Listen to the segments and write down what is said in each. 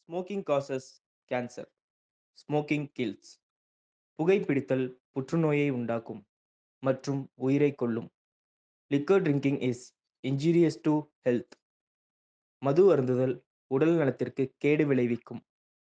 smoking causes cancer smoking kills புகைப்பிடித்தல் புற்றுநோயை உண்டாக்கும் மற்றும் உயிரை கொல்லும் liquor drinking is injurious to health மது அருந்துதல் உடல் நலத்திற்கு கேடு விளைவிக்கும்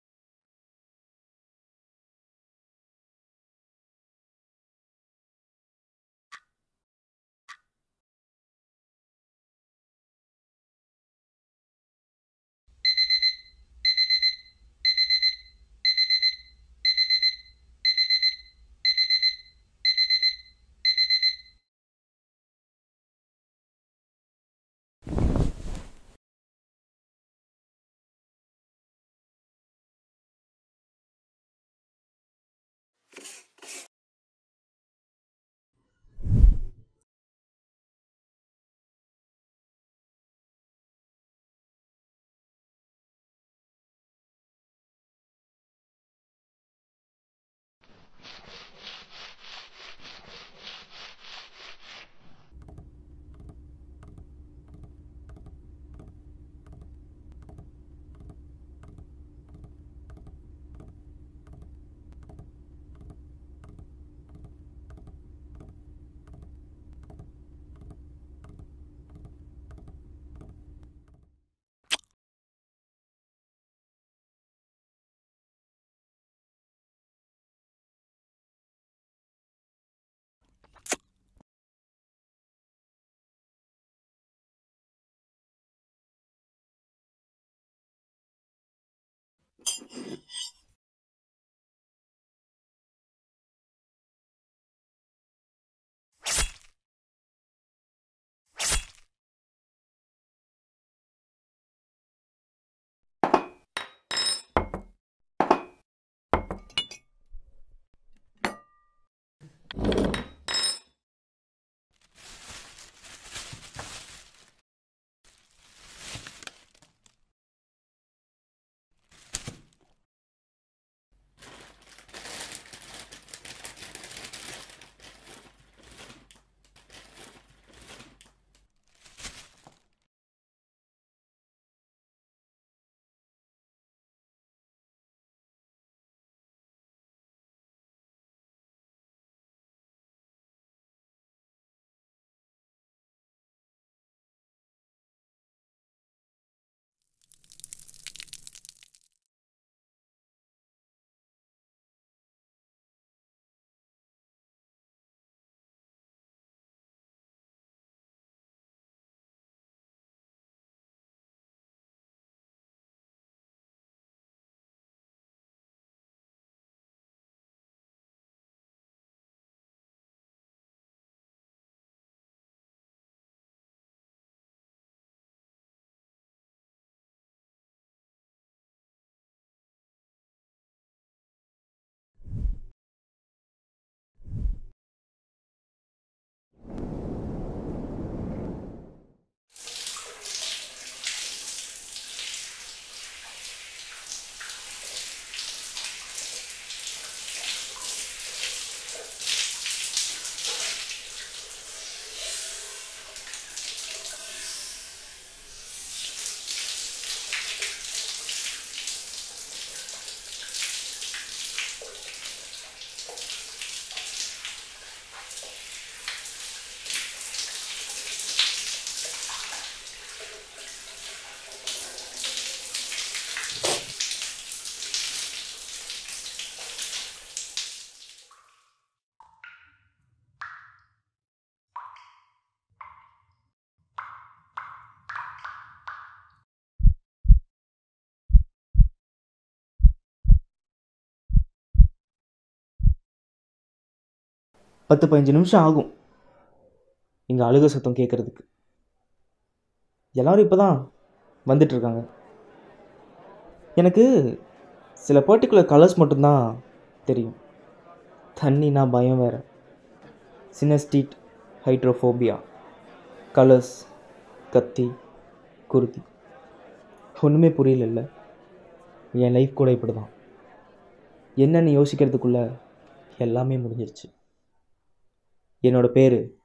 பத்து பதினஞ்சு நிமிஷம் ஆகும் இங்கே அழுக சத்தம் கேட்குறதுக்கு எல்லாரும் இப்போ தான் வந்துட்டுருக்காங்க எனக்கு சில பர்டிகுலர் கலர்ஸ் மட்டும்தான் தெரியும் தண்ணினா பயம் வேறு சினஸ்டீட் ஹைட்ரோஃபோபியா கலர்ஸ் கத்தி குருதி ஒன்றுமே புரியல என் லைஃப் கூட இப்படி தான் என்னன்னு யோசிக்கிறதுக்குள்ளே எல்லாமே முடிஞ்சிருச்சு என்னோட பேர்